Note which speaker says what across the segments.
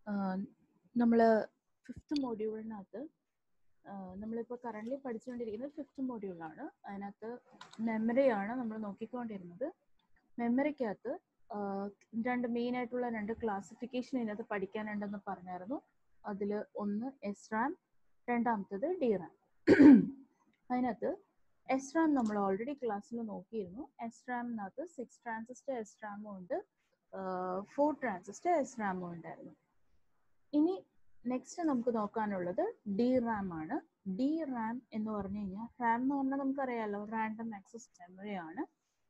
Speaker 1: നമ്മൾ ഫിഫ്ത്ത് മോഡ്യൂളിനകത്ത് നമ്മളിപ്പോൾ കറൻ്റ്ലി പഠിച്ചുകൊണ്ടിരിക്കുന്നത് ഫിഫ്ത്ത് മോഡ്യൂളാണ് അതിനകത്ത് മെമ്മറിയാണ് നമ്മൾ നോക്കിക്കൊണ്ടിരുന്നത് മെമ്മറിക്കകത്ത് രണ്ട് മെയിൻ ആയിട്ടുള്ള രണ്ട് ക്ലാസിഫിക്കേഷൻ ഇതിനകത്ത് പഠിക്കാനുണ്ടെന്ന് പറഞ്ഞായിരുന്നു അതിൽ ഒന്ന് എസ് റാം രണ്ടാമത്തത് ഡി റാം അതിനകത്ത് എസ് റാം നമ്മൾ ഓൾറെഡി ക്ലാസ്സിൽ നോക്കിയിരുന്നു എസ് റാമിനകത്ത് സിക്സ് ട്രാൻസിസ്റ്റർ എസ് റാമും ഉണ്ട് ഫോർ ട്രാൻസിസ്റ്റർ എസ് റാമും ഉണ്ടായിരുന്നു ഇനി നെക്സ്റ്റ് നമുക്ക് നോക്കാനുള്ളത് ഡി റാം ആണ് ഡി റാം എന്ന് പറഞ്ഞു കഴിഞ്ഞാൽ റാം എന്ന് പറഞ്ഞാൽ നമുക്കറിയാലോ റാൻഡം ആക്സസ് മെമ്മറി ആണ്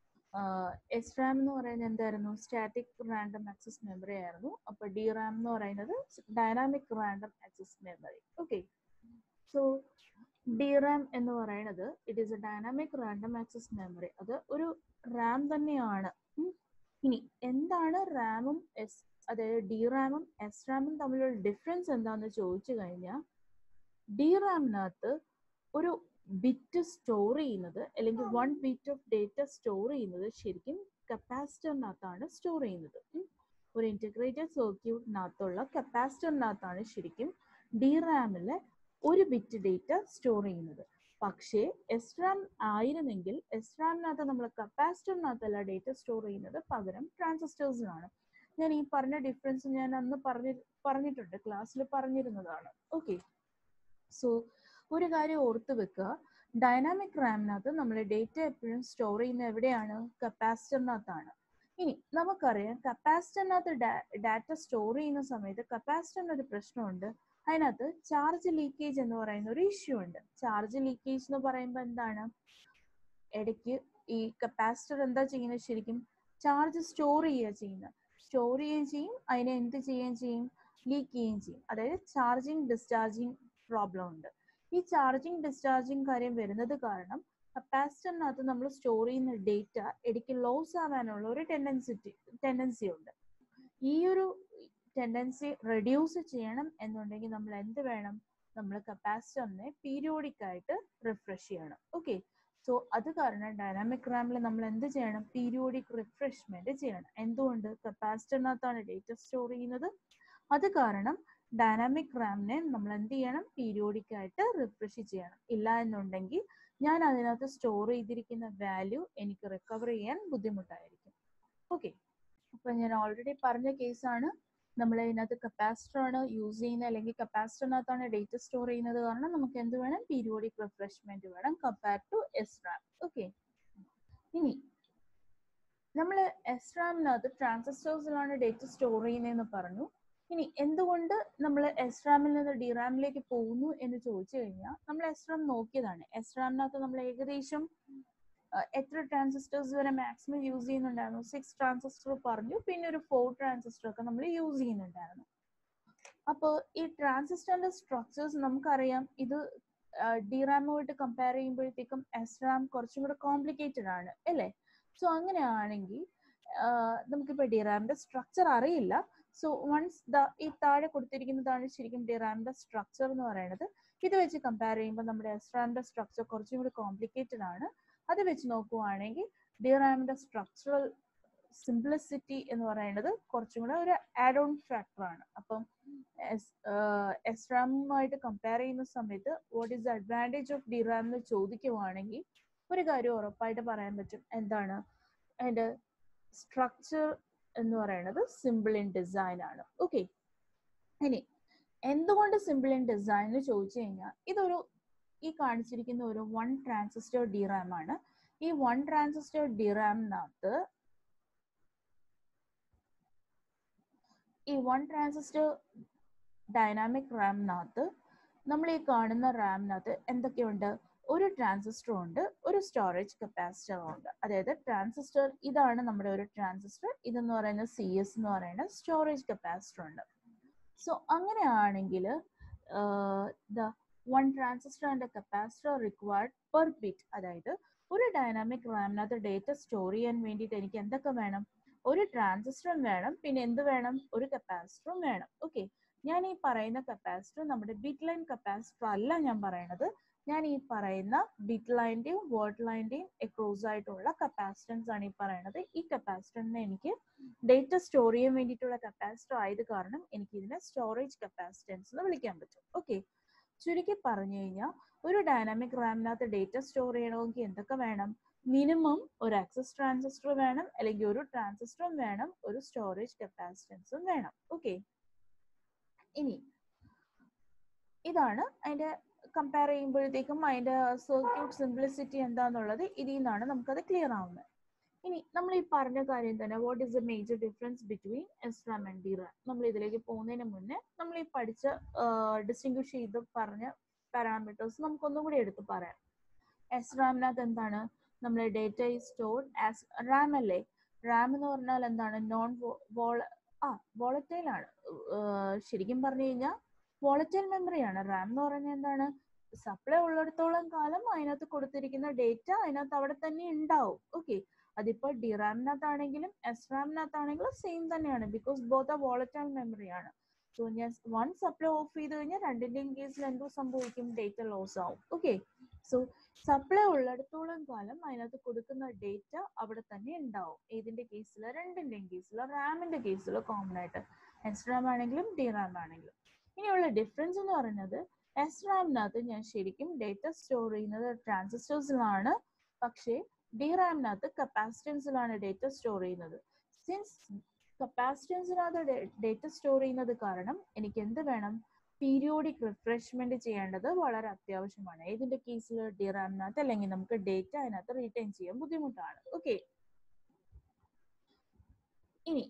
Speaker 1: എസ് റാം എന്ന് പറയുന്നത് എന്തായിരുന്നു സ്റ്റാറ്റിക് റാൻഡം ആക്സസ് മെമ്മറി ആയിരുന്നു അപ്പൊ ഡി റാം എന്ന് പറയുന്നത് dynamic random access memory okay so D RAM എന്ന് പറയുന്നത് it is a dynamic random access memory അത് ഒരു റാം തന്നെയാണ് ഇനി എന്താണ് റാമും എസ് അതായത് ഡി റാമും എസ് റാമും തമ്മിലുള്ള ഡിഫറൻസ് എന്താണെന്ന് ചോദിച്ചു കഴിഞ്ഞാൽ ഡി റാമിനകത്ത് ഒരു ബിറ്റ് സ്റ്റോർ ചെയ്യുന്നത് അല്ലെങ്കിൽ one bit of data store ചെയ്യുന്നത് ശരിക്കും കപ്പാസിറ്ററിനകത്താണ് സ്റ്റോർ ചെയ്യുന്നത് ഒരു ഇന്റഗ്രേറ്റഡ് സർക്യൂട്ടിനകത്തുള്ള കപ്പാസിറ്ററിനകത്താണ് ശരിക്കും ഡി റാമിലെ ഒരു ബിറ്റ് ഡേറ്റ സ്റ്റോർ ചെയ്യുന്നത് പക്ഷേ എസ് റാം ആയിരുന്നെങ്കിൽ എസ് റാമിനകത്ത് നമ്മൾ കപ്പാസിറ്ററിനകത്തല്ല ഡേറ്റ സ്റ്റോർ ചെയ്യുന്നത് പകരം ട്രാൻസിസ്റ്റേഴ്സിലാണ് ഞാൻ ഈ പറഞ്ഞ ഡിഫറൻസ് ഞാൻ അന്ന് പറഞ്ഞി പറഞ്ഞിട്ടുണ്ട് ക്ലാസ്സിൽ പറഞ്ഞിരുന്നതാണ് ഓക്കെ സോ ഒരു കാര്യം ഓർത്ത് വെക്കുക ഡൈനാമിക് റാമിനകത്ത് നമ്മൾ ഡേറ്റ എപ്പോഴും സ്റ്റോർ ചെയ്യുന്നത് എവിടെയാണ് കപ്പാസിറ്ററിനകത്താണ് ഇനി നമുക്കറിയാം കപ്പാസിറ്ററിനകത്ത് ഡാറ്റ സ്റ്റോർ ചെയ്യുന്ന സമയത്ത് കപ്പാസിറ്ററിന് ഒരു പ്രശ്നമുണ്ട് അതിനകത്ത് ചാർജ് ലീക്കേജ് എന്ന് പറയുന്ന ഒരു ഇഷ്യൂ ഉണ്ട് ചാർജ് ലീക്കേജ് എന്ന് പറയുമ്പോൾ എന്താണ് ഇടയ്ക്ക് ഈ കപ്പാസിറ്റർ എന്താ ചെയ്യുന്നത് ശരിക്കും ചാർജ് സ്റ്റോർ ചെയ്യുക ചെയ്യുന്നത് സ്റ്റോർ ചെയ്യുകയും ചെയ്യും അതിനെ എന്ത് ചെയ്യുകയും ചെയ്യും ലീക്ക് ചെയ്യുകയും ചെയ്യും അതായത് ചാർജിങ് ഡിസ്ചാർജിങ് പ്രോബ്ലം ഉണ്ട് ഈ ചാർജിങ് ഡിസ്ചാർജിങ് കാര്യം വരുന്നത് കാരണം കപ്പാസിറ്ററിനകത്ത് നമ്മൾ സ്റ്റോർ ചെയ്യുന്ന ഡേറ്റ ഇടയ്ക്ക് ലോസ് ആവാനുള്ള ഒരു ടെൻഡൻസിറ്റി ടെൻഡൻസി ഉണ്ട് ഈ ഒരു ടെൻഡൻസി റെഡ്യൂസ് ചെയ്യണം എന്നുണ്ടെങ്കിൽ നമ്മൾ എന്ത് വേണം നമ്മൾ കപ്പാസിറ്ററിനെ പീരിയോഡിക് ആയിട്ട് റിഫ്രഷ് ചെയ്യണം ഓക്കെ സോ അത് കാരണം ഡൈനാമിക് റാമിൽ നമ്മൾ എന്ത് ചെയ്യണം പീരിയോഡിക് റിഫ്രഷ്മെന്റ് ചെയ്യണം എന്തുകൊണ്ട് കപ്പാസിറ്ററിനകത്താണ് ഡേറ്റ സ്റ്റോർ ചെയ്യുന്നത് അത് കാരണം ഡൈനാമിക് റാമിനെ നമ്മൾ എന്ത് ചെയ്യണം പീരിയോഡിക് ആയിട്ട് റിഫ്രഷ് ചെയ്യണം ഇല്ല എന്നുണ്ടെങ്കിൽ ഞാൻ അതിനകത്ത് സ്റ്റോർ ചെയ്തിരിക്കുന്ന വാല്യൂ എനിക്ക് റിക്കവർ ചെയ്യാൻ ബുദ്ധിമുട്ടായിരിക്കും ഓക്കെ അപ്പൊ ഞാൻ ഓൾറെഡി പറഞ്ഞ കേസാണ് നമ്മൾ ഇതിനകത്ത് കപ്പാസിറ്റർ ആണ് യൂസ് ചെയ്യുന്നത് അല്ലെങ്കിൽ കപ്പാസിറ്ററിനകത്താണ് ഡേറ്റ സ്റ്റോർ ചെയ്യുന്നത് കാരണം നമുക്ക് എന്ത് വേണം പീരിയോഡിക് റിഫ്രഷ്മെന്റ് വേണം compare to S RAM okay ഇനി നമ്മൾ എസ് റാമിനകത്ത് ട്രാൻസിസ്റ്റേഴ്സിലാണ് ഡേറ്റ സ്റ്റോർ ചെയ്യുന്നതെന്ന് പറഞ്ഞു ഇനി എന്തുകൊണ്ട് നമ്മൾ എസ് റാമിൽ നിന്ന് ഡി റാമിലേക്ക് പോകുന്നു എന്ന് ചോദിച്ചു കഴിഞ്ഞാൽ നമ്മൾ എസ് റാം നോക്കിയതാണ് എസ് റാമിനകത്ത് നമ്മൾ ഏകദേശം എത്ര ട്രാൻസിസ്റ്റേഴ്സ് വരെ മാക്സിമം യൂസ് ചെയ്യുന്നുണ്ടായിരുന്നു സിക്സ് ട്രാൻസിസ്റ്റർ പറഞ്ഞു പിന്നെ ഒരു ഫോർ ട്രാൻസിസ്റ്റർ ഒക്കെ നമ്മൾ യൂസ് ചെയ്യുന്നുണ്ടായിരുന്നു അപ്പോൾ ഈ ട്രാൻസിസ്റ്ററിന്റെ സ്ട്രക്ചേഴ്സ് നമുക്കറിയാം ഇത് ഡിറാമുമായിട്ട് കമ്പയർ ചെയ്യുമ്പോഴത്തേക്കും എസ് റാം കുറച്ചും കൂടെ കോംപ്ലിക്കേറ്റഡ് ആണ് അല്ലേ സോ അങ്ങനെയാണെങ്കിൽ നമുക്കിപ്പോൾ ഡിറാമിന്റെ സ്ട്രക്ചർ അറിയില്ല സോ വൺസ് ദ ഈ താഴെ കൊടുത്തിരിക്കുന്നതാണ് ശരിക്കും ഡിറാമിന്റെ സ്ട്രക്ചർ എന്ന് പറയുന്നത് ഇത് വെച്ച് കമ്പയർ ചെയ്യുമ്പോൾ നമ്മുടെ എസ് റാമിന്റെ സ്ട്രക്ചർ കുറച്ചും കൂടി കോംപ്ലിക്കേറ്റഡ് ആണ് അത് വെച്ച് നോക്കുവാണെങ്കിൽ ഡിറാമിന്റെ സ്ട്രക്ചറൽ സിംപ്ലിസിറ്റി എന്ന് പറയുന്നത് കുറച്ചും കൂടെ ഒരു ആഡ് ഓൺ ഫാക്ടർ ആണ് അപ്പം എസ് റാമുമായിട്ട് കമ്പയർ ചെയ്യുന്ന സമയത്ത് what is the advantage of DRAM എന്ന് ചോദിക്കുവാണെങ്കിൽ ഒരു കാര്യം ഉറപ്പായിട്ട് പറയാൻ പറ്റും എന്താണ് അതിന്റെ സ്ട്രക്ചർ എന്ന് പറയുന്നത് സിമ്പിൾ ഇൻ ഡിസൈൻ ആണ് ഓക്കെ ഇനി എന്തുകൊണ്ട് സിമ്പിൾ ഇൻ ഡിസൈൻ എന്ന് ചോദിച്ചു കഴിഞ്ഞാൽ ഇതൊരു ഈ കാണിച്ചിരിക്കുന്ന ഒരു വൺ ട്രാൻസിസ്റ്റർ ഡിറാം ആണ് ഈ വൺ ട്രാൻസിസ്റ്റർ ഡിറാമിനകത്ത് ഈ വൺ ട്രാൻസിസ്റ്റർ ഡൈനാമിക് റാമിനകത്ത് നമ്മൾ ഈ കാണുന്ന റാമിനകത്ത് എന്തൊക്കെയുണ്ട് ഒരു ട്രാൻസിസ്റ്റർ ഉണ്ട് ഒരു സ്റ്റോറേജ് കപ്പാസിറ്റർ ഉണ്ട് അതായത് ട്രാൻസിസ്റ്റർ ഇതാണ് നമ്മുടെ ഒരു ട്രാൻസിസ്റ്റർ ഇതെന്ന് പറയുന്നത് സി എസ് എന്ന് പറയുന്ന സ്റ്റോറേജ് കപ്പാസിറ്റർ ഉണ്ട് സോ അങ്ങനെയാണെങ്കിൽ the one transistor and capacitor required per bit അതായത് ഒരു ഡൈനാമിക് റാമിനകത്ത് ഡേറ്റ സ്റ്റോർ ചെയ്യാൻ വേണ്ടിയിട്ട് എനിക്ക് എന്തൊക്കെ വേണം ഒരു ട്രാൻസിസ്റ്ററും വേണം പിന്നെ എന്ത് വേണം ഒരു കപ്പാസിറ്ററും വേണം ഓക്കെ ഞാൻ ഈ പറയുന്ന കപ്പാസിറ്റർ നമ്മുടെ ബിറ്റ് ലൈൻ കപ്പാസിറ്റർ അല്ല ഞാൻ പറയണത് ഞാൻ ഈ പറയുന്ന ബിറ്റ് ലൈൻ്റെയും വേർഡ് ലൈൻ്റെയും എക്രോസ് ആയിട്ടുള്ള കപ്പാസിറ്റൻസ് ആണ് ഈ പറയുന്നത് ഈ കപ്പാസിറ്ററിനെ എനിക്ക് ഡേറ്റ സ്റ്റോർ ചെയ്യാൻ വേണ്ടിയിട്ടുള്ള കപ്പാസിറ്റർ ആയത് കാരണം എനിക്ക് ഇതിനെ സ്റ്റോറേജ് കപ്പാസിറ്റൻസ് എന്ന് വിളിക്കാൻ പറ്റും ഓക്കെ ചുരുക്കി പറഞ്ഞു കഴിഞ്ഞാൽ ഒരു ഡൈനാമിക് റാമിനകത്ത് ഡേറ്റ സ്റ്റോർ ചെയ്യണമെങ്കിൽ എന്തൊക്കെ വേണം മിനിമം ഒരു ആക്സസ് ട്രാൻസിസ്റ്റർ വേണം അല്ലെങ്കിൽ ഒരു ട്രാൻസിസ്റ്ററും വേണം ഒരു സ്റ്റോറേജ് കപ്പാസിറ്റൻസും വേണം ഓക്കെ ഇനി ഇതാണ് അതിന്റെ കമ്പയർ ചെയ്യുമ്പോഴത്തേക്കും അതിന്റെ സർക്യൂട്ട് സിംപ്ലിസിറ്റി എന്താന്നുള്ളത് ഇതിൽ നിന്നാണ് നമുക്കത് ക്ലിയർ ആവുന്നത് ഇനി നമ്മൾ ഈ പറഞ്ഞ കാര്യം തന്നെ what is the major difference between S RAM and D RAM നമ്മൾ ഇതിലേക്ക് പോകുന്നതിന് മുന്നേ നമ്മൾ ഈ പഠിച്ച ഡിസ്റ്റിങ്വിഷ് ചെയ്ത് പറഞ്ഞ പാരാമീറ്റേഴ്സ് നമുക്കൊന്നും കൂടി എടുത്ത് പറയാം എസ് റാമിനകത്ത് എന്താണ് നമ്മൾ data is stored as RAM അല്ലേ റാം എന്ന് പറഞ്ഞാൽ എന്താണ് നോൺ വോള ആ വോളറ്റൈൽ ആണ് ശരിക്കും പറഞ്ഞു കഴിഞ്ഞാൽ വോളറ്റൈൽ മെമ്മറിയാണ് റാം എന്ന് പറഞ്ഞാൽ എന്താണ് സപ്ലൈ ഉള്ളിടത്തോളം കാലം അതിനകത്ത് കൊടുത്തിരിക്കുന്ന ഡേറ്റ അതിനകത്ത് അവിടെ തന്നെ ഉണ്ടാവും ഓക്കെ അതിപ്പോ ഡി റാമിനകത്താണെങ്കിലും എസ് റാമിനകത്താണെങ്കിലും സെയിം തന്നെയാണ് ബിക്കോസ് ബോത്ത് ആ വോളറ്റൈൽ മെമ്മറിയാണ് സോ ഞാൻ വൺ സപ്ലൈ ഓഫ് ചെയ്ത് കഴിഞ്ഞാൽ രണ്ടിന്റെയും കേസിൽ എന്തോ സംഭവിക്കും ഡേറ്റ ലോസ് ആവും ഓക്കെ സോ സപ്ലൈ ഉള്ളിടത്തോളം കാലം അതിനകത്ത് കൊടുക്കുന്ന ഡേറ്റ അവിടെ തന്നെ ഉണ്ടാവും ഏതിന്റെ കേസിൽ രണ്ടിന്റെയും കേസിൽ റാമിന്റെ കേസിൽ കോമൺ ആയിട്ട് എസ് റാം ആണെങ്കിലും ഡി റാം ആണെങ്കിലും ഇനിയുള്ള ഡിഫറൻസ് എന്ന് പറയുന്നത് എസ് റാമിനകത്ത് ഞാൻ ശരിക്കും ഡേറ്റ സ്റ്റോർ ചെയ്യുന്നത് ട്രാൻസിസ്റ്റേഴ്സിലാണ് പക്ഷേ ഡി റാമിനകത്ത് കപ്പാസിറ്റൻസിലാണ് ഡേറ്റ സ്റ്റോർ ചെയ്യുന്നത് സിൻസ് കപ്പാസിറ്റൻസിനകത്ത് ഡേറ്റ സ്റ്റോർ ചെയ്യുന്നത് കാരണം എനിക്ക് എന്ത് വേണം പീരിയോഡിക് റിഫ്രഷ്മെന്റ് ചെയ്യേണ്ടത് വളരെ അത്യാവശ്യമാണ് ഏതിന്റെ കേസിൽ ഡി റാമിനകത്ത് അല്ലെങ്കിൽ നമുക്ക് ഡേറ്റ അതിനകത്ത് റീറ്റെയിൻ ചെയ്യാൻ ബുദ്ധിമുട്ടാണ് ഓക്കെ ഇനി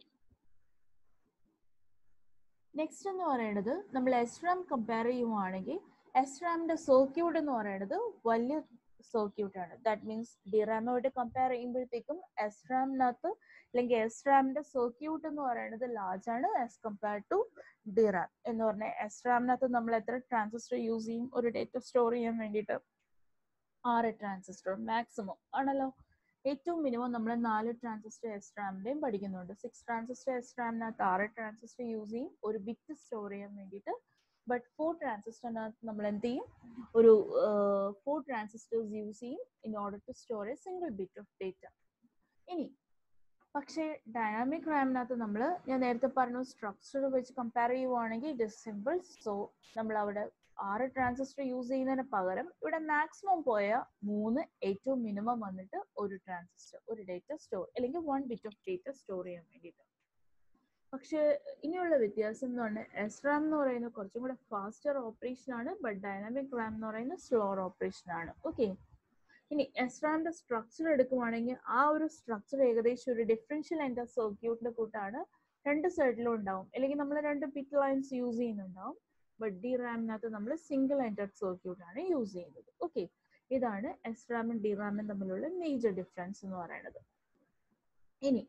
Speaker 1: നെക്സ്റ്റ് എന്ന് പറയുന്നത് നമ്മൾ എസ് റാം കമ്പയർ ചെയ്യുവാണെങ്കിൽ എസ് റാമിന്റെ സർക്യൂട്ട് എന്ന് പറയുന്നത് വലിയ സർക്യൂട്ട് ആണ് ദാറ്റ് മീൻസ് ഡി റാമോട്ട് കമ്പയർ ചെയ്യുമ്പോഴത്തേക്കും എസ് റാമിനകത്ത് അല്ലെങ്കിൽ എസ് റാമിന്റെ സർക്യൂട്ട് എന്ന് പറയുന്നത് ലാർജ് ആണ് as compare to D RAM എന്ന് പറഞ്ഞാൽ എസ് റാമിനകത്ത് നമ്മൾ എത്ര ട്രാൻസിസ്റ്റർ യൂസ് ചെയ്യും ഒരു ഡേറ്റ സ്റ്റോർ ചെയ്യാൻ വേണ്ടിയിട്ട് ആറ് ട്രാൻസിസ്റ്റർ മാക്സിമം ആണല്ലോ ഏറ്റവും മിനിമം നമ്മൾ നാല് ട്രാൻസിസ്റ്റർ എസ് റാമിന്റെയും പഠിക്കുന്നുണ്ട് സിക്സ് ട്രാൻസിസ്റ്റർ എസ് റാമിനകത്ത് ആറ് ട്രാൻസിസ്റ്റർ യൂസ് ചെയ്യും ഒരു ബിറ്റ് സ്റ്റോർ ചെയ്യാൻ വേണ്ടിയിട്ട് ബട്ട് ഫോർ ട്രാൻസിസ്റ്ററിനകത്ത് നമ്മൾ എന്ത് ചെയ്യും ഒരു ഫോർ ട്രാൻസിസ്റ്റേഴ്സ് യൂസ് ചെയ്യും in order to store a single bit of data ഇനി പക്ഷേ ഡൈനാമിക് റാമിനകത്ത് നമ്മൾ ഞാൻ നേരത്തെ പറഞ്ഞു സ്ട്രക്ചർ വെച്ച് കമ്പയർ ചെയ്യുവാണെങ്കിൽ ഇറ്റ് ഇസ് സിമ്പിൾ സോ നമ്മൾ അവിടെ ആറ് ട്രാൻസിസ്റ്റർ യൂസ് ചെയ്യുന്നതിന് പകരം ഇവിടെ മാക്സിമം പോയ മൂന്ന് ഏറ്റവും മിനിമം വന്നിട്ട് ഒരു ട്രാൻസിസ്റ്റർ ഒരു ഡേറ്റ സ്റ്റോർ അല്ലെങ്കിൽ one bit of data store ചെയ്യാൻ വേണ്ടിയിട്ട് പക്ഷേ ഇനിയുള്ള വ്യത്യാസം എന്ന് പറഞ്ഞാൽ എസ് റാം എന്ന് പറയുന്നത് കുറച്ചും കൂടെ ഫാസ്റ്റർ ഓപ്പറേഷൻ ആണ് ബട്ട് ഡൈനാമിക് റാം എന്ന് പറയുന്നത് സ്ലോർ ഓപ്പറേഷൻ ആണ് ഓക്കെ ഇനി എസ് റാമിന്റെ സ്ട്രക്ചർ എടുക്കുവാണെങ്കിൽ ആ ഒരു സ്ട്രക്ചർ ഏകദേശം ഒരു ഡിഫറൻഷ്യൽ എൻ്റെ സർക്യൂട്ടിന്റെ കൂട്ടാണ് രണ്ട് സൈഡിലും ഉണ്ടാവും അല്ലെങ്കിൽ നമ്മൾ രണ്ട് ബിറ്റ് ലൈൻസ് യൂസ് ചെയ്യുന്നുണ്ടാവും ബട്ട് ഡി റാമിനകത്ത് നമ്മൾ സിംഗിൾ എൻറ്റഡ് സർക്യൂട്ട് ആണ് യൂസ് ചെയ്യുന്നത് ഓക്കെ ഇതാണ് എസ് റാമും ഡി റാമും തമ്മിലുള്ള മേജർ ഡിഫറൻസ് എന്ന് പറയുന്നത് ഇനി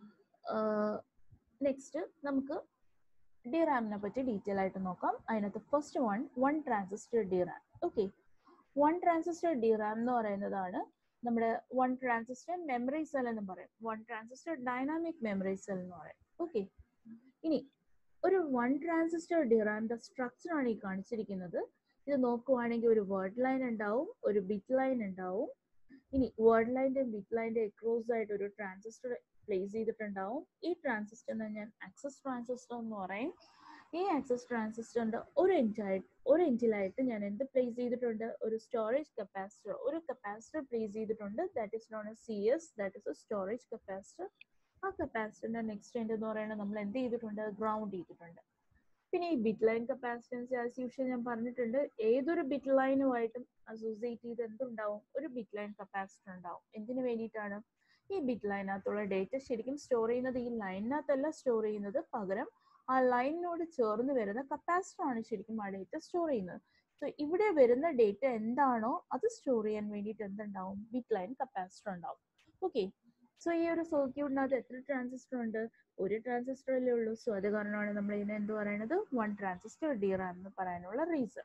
Speaker 1: നെക്സ്റ്റ് നമുക്ക് ഡി റാമിനെ പറ്റി ഡീറ്റെയിൽ ആയിട്ട് നോക്കാം അതിനകത്ത് first one one transistor D RAM okay one transistor D RAM എന്ന് പറയുന്നതാണ് നമ്മുടെ വൺ ട്രാൻസിസ്റ്റർ മെമ്മറി സെൽ എന്ന് പറയും one transistor dynamic memory cell എന്ന് പറയും ഓക്കെ ഇനി ഒരു വൺ ട്രാൻസിസ്റ്റർ ഡിറാമിന്റെ സ്ട്രക്ചർ ആണ് ഈ കാണിച്ചിരിക്കുന്നത് ഇത് നോക്കുവാണെങ്കിൽ ഒരു വേർഡ് ലൈൻ ഉണ്ടാവും ഒരു ബിറ്റ് ലൈൻ ഉണ്ടാവും ഇനി വേർഡ് ലൈൻ്റെ ബിറ്റ് ലൈൻ്റെ എക്രോസ് ആയിട്ട് ഒരു ട്രാൻസിസ്റ്റർ പ്ലേസ് ചെയ്തിട്ടുണ്ടാവും ഈ ട്രാൻസിസ്റ്ററിനെ ഞാൻ ആക്സസ് ട്രാൻസിസ്റ്റർ എന്ന് പറയും ഈ ആക്സസ് ട്രാൻസിസ്റ്ററിന്റെ ഒരു എൻഡായിട്ട് ഒരു എൻഡിലായിട്ട് ഞാൻ എന്ത് പ്ലേസ് ചെയ്തിട്ടുണ്ട് ഒരു സ്റ്റോറേജ് കപ്പാസിറ്റർ ഒരു കപ്പാസിറ്റർ പ്ലേസ് ചെയ്തിട്ടുണ്ട് that is known a C S that is a storage capacitor ആ കപ്പാസിറ്ററിന്റെ നെക്സ്റ്റ് എൻഡ് എന്ന് പറയുന്നത് നമ്മൾ എന്ത് ചെയ്തിട്ടുണ്ട് ഗ്രൗണ്ട് ചെയ്തിട്ടുണ്ട് പിന്നെ ഈ bit line capacitance as usual ഞാൻ പറഞ്ഞിട്ടുണ്ട് ഏതൊരു ബിറ്റ് ലൈനുമായിട്ടും അസോസിയേറ്റ് ചെയ്ത് എന്തുണ്ടാവും ഒരു ബിറ്റ് ലൈൻ കപ്പാസിറ്റർ ഉണ്ടാവും എന്തിനു വേണ്ടിയിട്ടാണ് ഈ ബിറ്റ് ലൈനകത്തുള്ള ഡേറ്റ ശരിക്കും സ്റ്റോർ ചെയ്യുന്നത് ഈ ലൈനിനകത്തല്ല സ്റ്റോർ ചെയ്യുന്നത് പകരം ആ ലൈനിനോട് ചേർന്ന് വരുന്ന കപ്പാസിറ്റർ ആണ് ശരിക്കും ആ ഡേറ്റ സ്റ്റോർ ചെയ്യുന്നത് സോ ഇവിടെ വരുന്ന ഡേറ്റ എന്താണോ അത് സ്റ്റോർ ചെയ്യാൻ വേണ്ടിയിട്ട് എന്തുണ്ടാവും ബിറ്റ് ലൈൻ കപ്പാസിറ്റർ ഉണ്ടാവും ഓക്കെ സോ ഈ ഒരു സർക്യൂട്ടിനകത്ത് എത്ര ട്രാൻസിസ്റ്റർ ഉണ്ട് ഒരു ട്രാൻസിസ്റ്റർ അല്ലേ ഉള്ളൂ സോ അത് കാരണമാണ് നമ്മൾ ഇതിനെ എന്ത് പറയുന്നത് വൺ ട്രാൻസിസ്റ്റർ ഡി റാം എന്ന് പറയാനുള്ള റീസൺ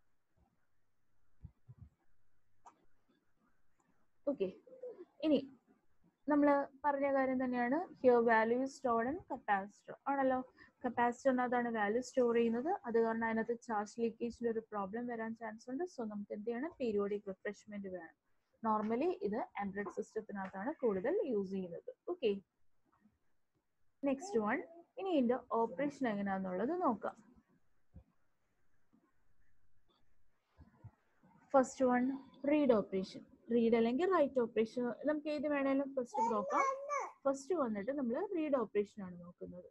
Speaker 1: ഓക്കെ ഇനി നമ്മൾ പറഞ്ഞ കാര്യം തന്നെയാണ് here value stored in capacitor ആണല്ലോ കപ്പാസിറ്ററിനകത്താണ് വാല്യൂ സ്റ്റോർ ചെയ്യുന്നത് അത് കാരണം അതിനകത്ത് ചാർജ് ലീക്കേജിന്റെ ഒരു പ്രോബ്ലം വരാൻ ചാൻസ് ഉണ്ട് സോ നമുക്ക് എന്ത് ചെയ്യണം പീരിയോഡിക് റിഫ്രഷ്മെന്റ് വേണം നോർമലി ഇത് ആൻഡ്രോയിഡ് സിസ്റ്റത്തിനകത്താണ് കൂടുതൽ യൂസ് ചെയ്യുന്നത് ഓക്കെ നെക്സ്റ്റ് വൺ ഇനി ഇതിന്റെ ഓപ്പറേഷൻ എങ്ങനെയാന്നുള്ളത് നോക്കാം first one read operation read അല്ലെങ്കിൽ റൈറ്റ് ഓപ്പറേഷൻ നമുക്ക് ഏത് വേണേലും ഫസ്റ്റ് നോക്കാം ഫസ്റ്റ് വന്നിട്ട് നമ്മൾ റീഡ് ഓപ്പറേഷൻ ആണ് നോക്കുന്നത്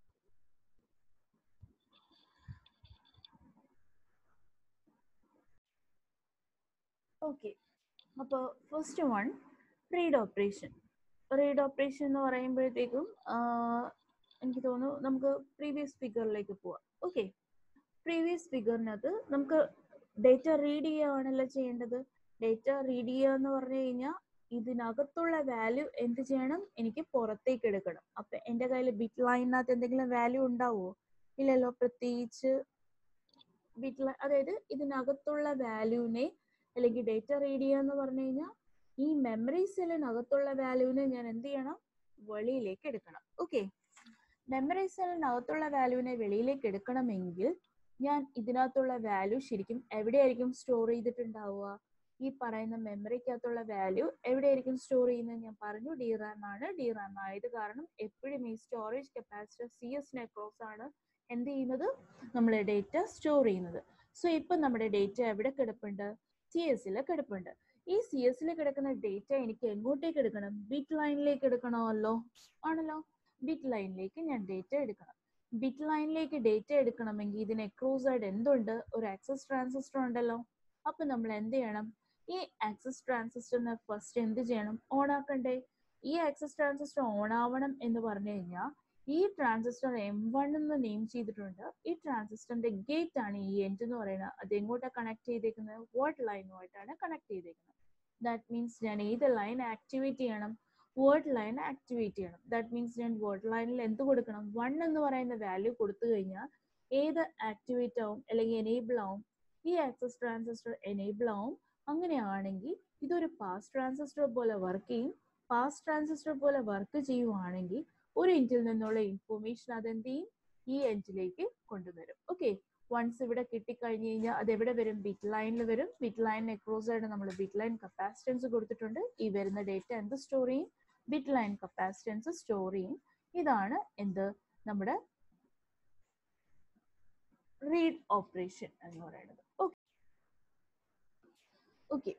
Speaker 1: ഓക്കെ അപ്പോൾ first one read operation read operation എന്ന് പറയുമ്പോഴത്തേക്കും എനിക്ക് തോന്നുന്നു നമുക്ക് പ്രീവിയസ് ഫിഗറിലേക്ക് പോവാം ഓക്കെ പ്രീവിയസ് ഫിഗറിനകത്ത് നമുക്ക് ഡേറ്റ റീഡ് ചെയ്യുകയാണല്ലോ ചെയ്യേണ്ടത് ഡേറ്റ റീഡ് ചെയ്യുക എന്ന് പറഞ്ഞു കഴിഞ്ഞാൽ ഇതിനകത്തുള്ള വാല്യൂ എന്ത് ചെയ്യണം എനിക്ക് പുറത്തേക്ക് എടുക്കണം അപ്പൊ എന്റെ കയ്യിൽ ബിറ്റ് ലൈനിനകത്ത് എന്തെങ്കിലും വാല്യൂ ഉണ്ടാവുമോ ഇല്ലല്ലോ പ്രത്യേകിച്ച് ബിറ്റ് അതായത് ഇതിനകത്തുള്ള വാല്യൂവിനെ അല്ലെങ്കിൽ ഡേറ്റ റീഡ് ചെയ്യുക എന്ന് പറഞ്ഞു കഴിഞ്ഞാൽ ഈ മെമ്മറി സെല്ലിനകത്തുള്ള വാല്യൂവിനെ ഞാൻ എന്ത് ചെയ്യണം വെളിയിലേക്ക് എടുക്കണം ഓക്കെ മെമ്മറി സെല്ലിനകത്തുള്ള വാല്യൂവിനെ വെളിയിലേക്ക് എടുക്കണമെങ്കിൽ ഞാൻ ഇതിനകത്തുള്ള വാല്യൂ ശരിക്കും എവിടെയായിരിക്കും സ്റ്റോർ ചെയ്തിട്ടുണ്ടാവുക ഈ പറയുന്ന മെമ്മറിക്കകത്തുള്ള വാല്യൂ എവിടെയായിരിക്കും സ്റ്റോർ ചെയ്യുന്നത് ഞാൻ പറഞ്ഞു ഡി റാം ആണ് ഡി റാം ആയത് കാരണം എപ്പോഴും ഈ സ്റ്റോറേജ് കപ്പാസിറ്റർ സി എസ് നെക്രോസ് ആണ് എന്ത് ചെയ്യുന്നത് നമ്മൾ ഡേറ്റ സ്റ്റോർ ചെയ്യുന്നത് സോ ഇപ്പൊ നമ്മുടെ ഡേറ്റ എവിടെ കിടപ്പുണ്ട് സി എസിൽ കിടപ്പുണ്ട് ഈ സി എസിൽ കിടക്കുന്ന ഡേറ്റ എനിക്ക് എങ്ങോട്ടേക്ക് എടുക്കണം ബിറ്റ് ലൈനിലേക്ക് എടുക്കണമല്ലോ ആണല്ലോ ബിറ്റ് ലൈനിലേക്ക് ഞാൻ ഡേറ്റ എടുക്കണം ബിറ്റ് ലൈനിലേക്ക് ഡേറ്റ എടുക്കണമെങ്കിൽ ഇതിന് എക്രോസ് ആയിട്ട് എന്തുണ്ട് ഒരു ആക്സസ് ട്രാൻസിസ്റ്റർ ഉണ്ടല്ലോ അപ്പൊ നമ്മൾ എന്ത് ചെയ്യണം ഈ ആക്സസ് ട്രാൻസിസ്റ്ററിനെ ഫസ്റ്റ് എന്ത് ചെയ്യണം ഓൺ ആക്കണ്ടേ ഈ ആക്സസ് ട്രാൻസിസ്റ്റർ ഓൺ ആവണം എന്ന് പറഞ്ഞു കഴിഞ്ഞാൽ ഈ ട്രാൻസിസ്റ്റർ എം വൺ എന്ന് നെയിം ചെയ്തിട്ടുണ്ട് ഈ ട്രാൻസിസ്റ്ററിന്റെ ഗേറ്റ് ആണ് ഈ എൻഡ് എന്ന് പറയുന്നത് അത് എങ്ങോട്ടാണ് കണക്ട് ചെയ്തേക്കുന്നത് വേർഡ് ലൈനുമായിട്ടാണ് കണക്ട് ചെയ്തേക്കുന്നത് ദാറ്റ് മീൻസ് ഞാൻ ഏത് ലൈൻ ആക്ടിവേറ്റ് ചെയ്യണം വേർഡ് ലൈൻ ആക്ടിവേറ്റ് ചെയ്യണം ദാറ്റ് മീൻസ് ഞാൻ വേർഡ് ലൈനിൽ എന്ത് കൊടുക്കണം വൺ എന്ന് പറയുന്ന വാല്യൂ കൊടുത്തു കഴിഞ്ഞാൽ ഏത് ആക്ടിവേറ്റ് ആവും അല്ലെങ്കിൽ എനേബിൾ ആവും ഈ ആക്സസ് ട്രാൻസിസ്റ്റർ എനേബിൾ ആവും അങ്ങനെയാണെങ്കിൽ ഇതൊരു പാസ് ട്രാൻസിസ്റ്റർ പോലെ വർക്ക് ചെയ്യും പാസ് ട്രാൻസിസ്റ്റർ പോലെ വർക്ക് ചെയ്യുവാണെങ്കിൽ ഒരു എൻഡിൽ നിന്നുള്ള ഇൻഫോർമേഷൻ അതെന്ത് ചെയ്യും ഈ എൻഡിലേക്ക് കൊണ്ടുവരും ഓക്കെ വൺസ് ഇവിടെ കിട്ടിക്കഴിഞ്ഞ് കഴിഞ്ഞാൽ അത് എവിടെ വരും ബിറ്റ് ലൈനിൽ വരും ബിറ്റ് ലൈനിന് അക്രോസ് ആയിട്ട് നമ്മൾ ബിറ്റ് ലൈൻ കപ്പാസിറ്റൻസ് കൊടുത്തിട്ടുണ്ട് ഈ വരുന്ന ഡേറ്റ എന്ത് സ്റ്റോർ ചെയ്യും ബിറ്റ് ലൈൻ കപ്പാസിറ്റൻസ് സ്റ്റോർ ചെയ്യും ഇതാണ് എന്ത് നമ്മുടെ റീഡ് ഓപ്പറേഷൻ എന്ന് പറയുന്നത് ഓക്കെ ഓക്കെ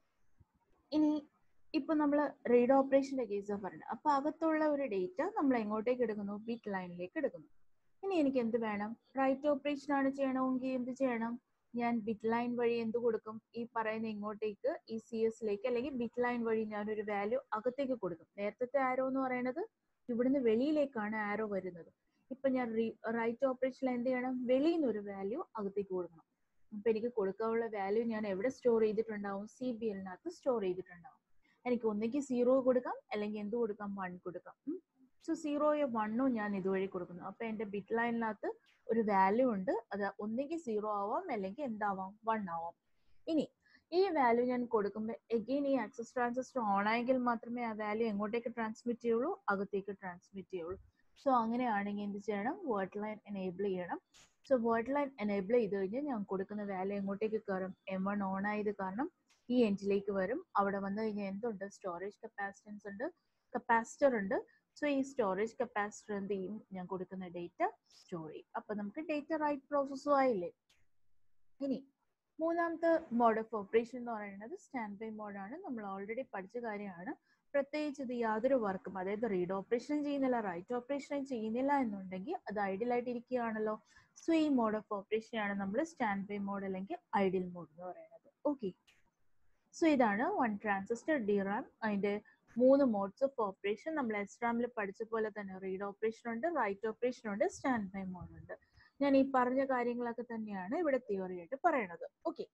Speaker 1: ഇനി ഇപ്പൊ നമ്മൾ റീഡ് ഓപ്പറേഷന്റെ കേസ് പറയുന്നത് അപ്പൊ അകത്തുള്ള ഒരു ഡേറ്റ നമ്മൾ എങ്ങോട്ടേക്ക് എടുക്കുന്നു ബിറ്റ് ലൈനിലേക്ക് എടുക്കുന്നു ഇനി എനിക്ക് എന്ത് വേണം റൈറ്റ് ഓപ്പറേഷൻ ആണ് ചെയ്യണമെങ്കിൽ എന്ത് ചെയ്യണം ഞാൻ ബിറ്റ് ലൈൻ വഴി എന്ത് കൊടുക്കും ഈ പറയുന്ന ഇങ്ങോട്ടേക്ക് ഈ സി എസിലേക്ക് അല്ലെങ്കിൽ ബിറ്റ് ലൈൻ വഴി ഞാൻ ഒരു വാല്യൂ അകത്തേക്ക് കൊടുക്കും നേരത്തെ ആരോ എന്ന് പറയുന്നത് ഇവിടുന്ന് വെളിയിലേക്കാണ് ആരോ വരുന്നത് ഇപ്പൊ ഞാൻ റൈറ്റ് ഓപ്പറേഷനിൽ എന്ത് ചെയ്യണം വെളിയിൽ നിന്ന് ഒരു വാല്യൂ അകത്തേക്ക് കൊടുക്കണം അപ്പൊ എനിക്ക് കൊടുക്കാനുള്ള വാല്യൂ ഞാൻ എവിടെ സ്റ്റോർ ചെയ്തിട്ടുണ്ടാവും സി ബി എല്ലിനകത്ത് സ്റ്റോർ ചെയ്തിട്ടുണ്ടാവും എനിക്ക് ഒന്നെങ്കിൽ സീറോ കൊടുക്കാം അല്ലെങ്കിൽ എന്ത് കൊടുക്കാം വൺ കൊടുക്കാം സോ സീറോയോ വണ്ണോ ഞാൻ ഇതുവഴി കൊടുക്കുന്നു അപ്പൊ എന്റെ ബിറ്റ് ലൈനിനകത്ത് ഒരു വാല്യൂ ഉണ്ട് അത് ഒന്നെങ്കിൽ സീറോ ആവാം അല്ലെങ്കിൽ എന്താവാം വൺ ആവാം ഇനി ഈ വാല്യൂ ഞാൻ കൊടുക്കുമ്പോൾ എഗെയിൻ ഈ ആക്സസ് ട്രാൻസിസ്റ്റർ ഓൺ ആയെങ്കിൽ മാത്രമേ ആ വാല്യൂ എങ്ങോട്ടേക്ക് ട്രാൻസ്മിറ്റ് ചെയ്യുള്ളൂ അകത്തേക്ക് ട്രാൻസ്മിറ്റ് ചെയ്യുള്ളൂ സോ അങ്ങനെയാണെങ്കിൽ എന്ത് ചെയ്യണം വേർഡ് ലൈൻ എനേബിൾ ചെയ്യണം സോ വേർഡ് ലൈൻ എനേബിൾ ചെയ്ത് കഴിഞ്ഞാൽ ഞാൻ കൊടുക്കുന്ന വാല്യൂ എങ്ങോട്ടേക്ക് കയറും എം വൺ ഓൺ ആയത് കാരണം ഈ എൻഡിലേക്ക് വരും അവിടെ വന്നു കഴിഞ്ഞാൽ എന്തുണ്ട് സ്റ്റോറേജ് കപ്പാസിറ്റൻസ് ഉണ്ട് കപ്പാസിറ്റർ ഉണ്ട് സോ ഈ സ്റ്റോറേജ് കപ്പാസിറ്റർ എന്ത് ചെയ്യും ഞാൻ കൊടുക്കുന്ന ഡേറ്റ സ്റ്റോർ ചെയ്യും അപ്പൊ നമുക്ക് ഡേറ്റ റൈറ്റ് പ്രോസസ്സും ആയില്ലേ ഇനി മൂന്നാമത്തെ മോഡ് ഓഫ് ഓപ്പറേഷൻ എന്ന് പറയുന്നത് സ്റ്റാൻഡ് ബൈ മോഡാണ് നമ്മൾ ഓൾറെഡി പഠിച്ച കാര്യമാണ് പ്രത്യേകിച്ച് ഇത് യാതൊരു വർക്കും അതായത് റീഡ് ഓപ്പറേഷൻ ചെയ്യുന്നില്ല റൈറ്റ് ഓപ്പറേഷൻ ചെയ്യുന്നില്ല എന്നുണ്ടെങ്കിൽ അത് ഐഡിയൽ ആയിട്ട് ഇരിക്കുകയാണല്ലോ സോ ഈ മോഡ് ഓഫ് ഓപ്പറേഷൻ ആണ് നമ്മൾ സ്റ്റാൻഡ് ബൈ മോഡ് അല്ലെങ്കിൽ ഐഡിയൽ മോഡ് എന്ന് പറയുന്നത് ഓക്കെ സോ ഇതാണ് വൺ ട്രാൻസിസ്റ്റർ ഡിറാം അതിന്റെ മൂന്ന് മോഡ്സ് ഓഫ് ഓപ്പറേഷൻ നമ്മൾ എസ്ട്രാമിൽ പഠിച്ച പോലെ തന്നെ റീഡ് ഓപ്പറേഷൻ ഉണ്ട് റൈറ്റ് ഓപ്പറേഷൻ ഉണ്ട് സ്റ്റാൻഡ് ബൈ മോഡ് ഉണ്ട് ഞാൻ ഈ പറഞ്ഞ കാര്യങ്ങളൊക്കെ തന്നെയാണ് ഇവിടെ തിയറി ആയിട്ട് പറയണത് ഓക്കെ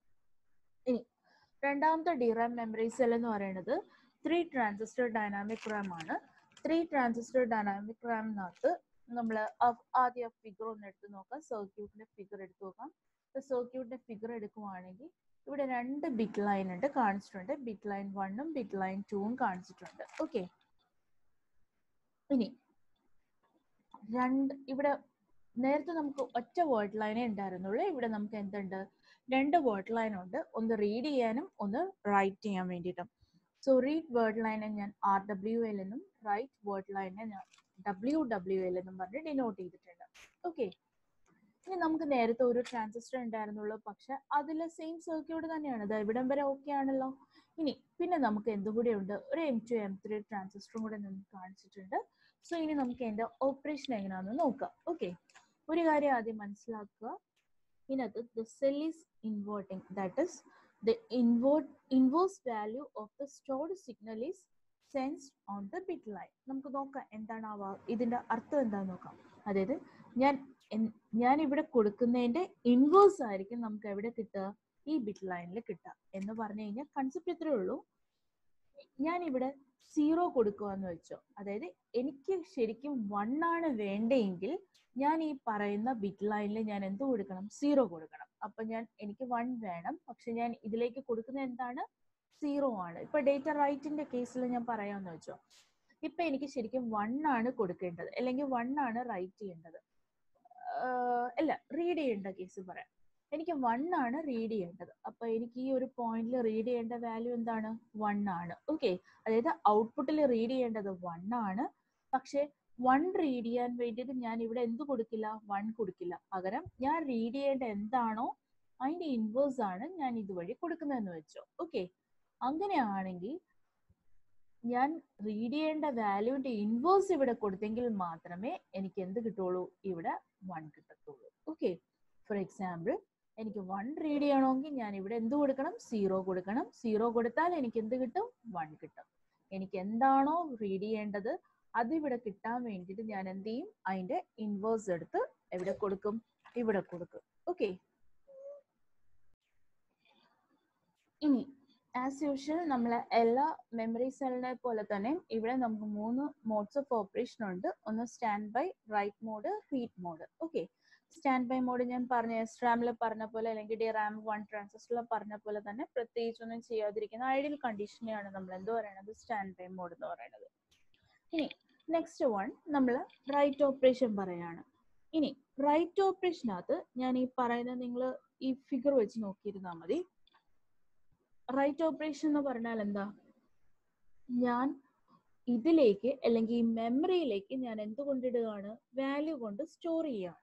Speaker 1: ഇനി രണ്ടാമത്തെ ഡിറാം മെമ്മറി സെൽ എന്ന് പറയുന്നത് ത്രീ ട്രാൻസിസ്റ്റർ ഡൈനാമിക് റാം ആണ് ത്രീ ട്രാൻസിസ്റ്റർ ഡൈനാമിക് റാമിനകത്ത് നമ്മൾ ആദ്യം ഫിഗർ ഒന്ന് എടുത്ത് നോക്കാം സർക്യൂട്ടിന്റെ ഫിഗർ എടുത്ത് നോക്കാം സർക്യൂട്ടിന്റെ ഫിഗർ എടുക്കുവാണെങ്കിൽ ഇവിടെ രണ്ട് ബിറ്റ് ലൈൻ ഉണ്ട് കാണിച്ചിട്ടുണ്ട് ബിറ്റ് ലൈൻ വണ്ണും ബിറ്റ് ലൈൻ ടൂവും കാണിച്ചിട്ടുണ്ട് ഓക്കെ ഇനി രണ്ട് ഇവിടെ നേരത്തെ നമുക്ക് ഒറ്റ വേർഡ് ലൈനേ ഉണ്ടായിരുന്നുള്ളൂ ഇവിടെ നമുക്ക് എന്തുണ്ട് രണ്ട് വേർഡ് ലൈൻ ഉണ്ട് ഒന്ന് റീഡ് ചെയ്യാനും ഒന്ന് റൈറ്റ് ചെയ്യാൻ വേണ്ടിയിട്ടും സോ റീഡ് വേർഡ് ലൈനെ ഞാൻ ആർ ഡബ്ല്യു എൽ എന്നും റൈറ്റ് വേർഡ് ലൈനെ ഞാൻ ഡബ്ല്യു ഡബ്ല്യു എൽ എന്നും പറഞ്ഞ് ഡിനോട്ട് ചെയ്തിട്ടുണ്ട് ഓക്കെ ഇനി നമുക്ക് നേരത്തെ ഒരു ട്രാൻസിസ്റ്റർ ഉണ്ടായിരുന്നുള്ളൂ പക്ഷെ അതിലെ സെയിം സർക്യൂട്ട് തന്നെയാണ് ഇത് ഇവിടം വരെ ഓക്കെ ആണല്ലോ ഇനി പിന്നെ നമുക്ക് എന്തും കൂടി ഉണ്ട് ഒരു എം ടു എം ത്രീ ട്രാൻസിസ്റ്ററും കൂടെ നമുക്ക് കാണിച്ചിട്ടുണ്ട് സോ ഇനി നമുക്ക് അതിന്റെ ഓപ്പറേഷൻ എങ്ങനെയാണെന്ന് നോക്കാം ഓക്കെ ഒരു കാര്യം ആദ്യം മനസ്സിലാക്കുക ഇതിനകത്ത് the cell is inverting that is the invert inverse value of the stored signal is sensed on the bit line നമുക്ക് നോക്കാം എന്താണ് ആ ഇതിന്റെ അർത്ഥം എന്താണെന്ന് നോക്കാം അതായത് ഞാൻ ഞാൻ ഇവിടെ കൊടുക്കുന്നതിന്റെ ഇൻവേഴ്സ് ആയിരിക്കും നമുക്ക് എവിടെ കിട്ടുക ഈ ബിറ്റ് ലൈനിൽ കിട്ടുക എന്ന് പറഞ്ഞു കഴിഞ്ഞാൽ കൺസെപ്റ്റ് ഇത്രേ ഉള്ളൂ ഞാൻ ഇവിടെ സീറോ കൊടുക്കുക എന്ന് വെച്ചോ അതായത് എനിക്ക് ശരിക്കും വൺ ആണ് വേണ്ടെങ്കിൽ ഞാൻ ഈ പറയുന്ന ബിറ്റ് ലൈനിൽ ഞാൻ എന്ത് കൊടുക്കണം സീറോ കൊടുക്കണം അപ്പൊ ഞാൻ എനിക്ക് വൺ വേണം പക്ഷെ ഞാൻ ഇതിലേക്ക് കൊടുക്കുന്ന എന്താണ് സീറോ ആണ് ഇപ്പൊ ഡേറ്റ റൈറ്റിന്റെ കേസിൽ ഞാൻ പറയാമെന്ന് വെച്ചോ ഇപ്പൊ എനിക്ക് ശരിക്കും വൺ ആണ് കൊടുക്കേണ്ടത് അല്ലെങ്കിൽ വൺ ആണ് റൈറ്റ് ചെയ്യേണ്ടത് അല്ല റീഡ് ചെയ്യേണ്ട കേസ് പറയാം എനിക്ക് വൺ ആണ് റീഡ് ചെയ്യേണ്ടത് അപ്പൊ എനിക്ക് ഈ ഒരു പോയിന്റിൽ റീഡ് ചെയ്യേണ്ട വാല്യൂ എന്താണ് വൺ ആണ് ഓക്കെ അതായത് ഔട്ട്പുട്ടിൽ റീഡ് ചെയ്യേണ്ടത് വൺ ആണ് പക്ഷെ വൺ റീഡ് ചെയ്യാൻ വേണ്ടിയിട്ട് ഞാൻ ഇവിടെ എന്ത് കൊടുക്കില്ല വൺ കൊടുക്കില്ല പകരം ഞാൻ റീഡ് ചെയ്യേണ്ട എന്താണോ അതിന്റെ ഇൻവേഴ്സ് ആണ് ഞാൻ ഇതുവഴി കൊടുക്കുന്നതെന്ന് വെച്ചോ ഓക്കെ അങ്ങനെയാണെങ്കിൽ ഞാൻ റീഡ് ചെയ്യേണ്ട വാല്യൂവിന്റെ ഇൻവേഴ്സ് ഇവിടെ കൊടുത്തെങ്കിൽ മാത്രമേ എനിക്ക് എന്ത് കിട്ടുള്ളൂ ഇവിടെ വൺ കിട്ടത്തുള്ളൂ ഓക്കെ ഫോർ എക്സാമ്പിൾ എനിക്ക് വൺ റീഡ് ചെയ്യണമെങ്കിൽ ഞാൻ ഇവിടെ എന്ത് കൊടുക്കണം സീറോ കൊടുക്കണം സീറോ കൊടുത്താൽ എനിക്ക് എന്ത് കിട്ടും വൺ കിട്ടും എനിക്ക് എന്താണോ റീഡ് ചെയ്യേണ്ടത് അതിവിടെ കിട്ടാൻ വേണ്ടിയിട്ട് ഞാൻ എന്ത് ചെയ്യും അതിന്റെ ഇൻവേഴ്സ് എടുത്ത് എവിടെ കൊടുക്കും ഇവിടെ കൊടുക്കും ഓക്കെ ഇനി ആസ് യൂഷ്വൽ നമ്മൾ എല്ലാ മെമ്മറി സെല്ലിനെ പോലെ തന്നെ ഇവിടെ നമുക്ക് മൂന്ന് മോഡ്സ് ഓഫ് ഓപ്പറേഷൻ ഉണ്ട് ഒന്ന് standby write mode read mode okay standby mode ഞാൻ പറഞ്ഞ എസ് റാമിൽ പറഞ്ഞ പോലെ അല്ലെങ്കിൽ ഡി റാം വൺ ട്രാൻസിസ്റ്ററിൽ പറഞ്ഞ പോലെ തന്നെ പ്രത്യേകിച്ചൊന്നും ചെയ്യാതിരിക്കുന്ന ഐഡിയൽ കണ്ടീഷനെയാണ് നമ്മൾ എന്ത് പറയുന്നത് സ്റ്റാൻഡ് ബൈ മോഡ് എന്ന് പറയുന്നത് ഇനി നെക്സ്റ്റ് വൺ നമ്മൾ റൈറ്റ് ഓപ്പറേഷൻ പറയാണ് ഇനി റൈറ്റ് ഓപ്പറേഷനകത്ത് ഞാൻ ഈ പറയുന്ന നിങ്ങൾ ഈ ഫിഗർ വെച്ച് നോക്കിയിരുന്നാൽ മതി റൈറ്റ് ഓപ്പറേഷൻ എന്ന് പറഞ്ഞാൽ എന്താ ഞാൻ ഇതിലേക്ക് അല്ലെങ്കിൽ ഈ മെമ്മറിയിലേക്ക് ഞാൻ എന്ത് കൊണ്ടിടുകയാണ് വാല്യൂ കൊണ്ട് സ്റ്റോർ ചെയ്യുകയാണ്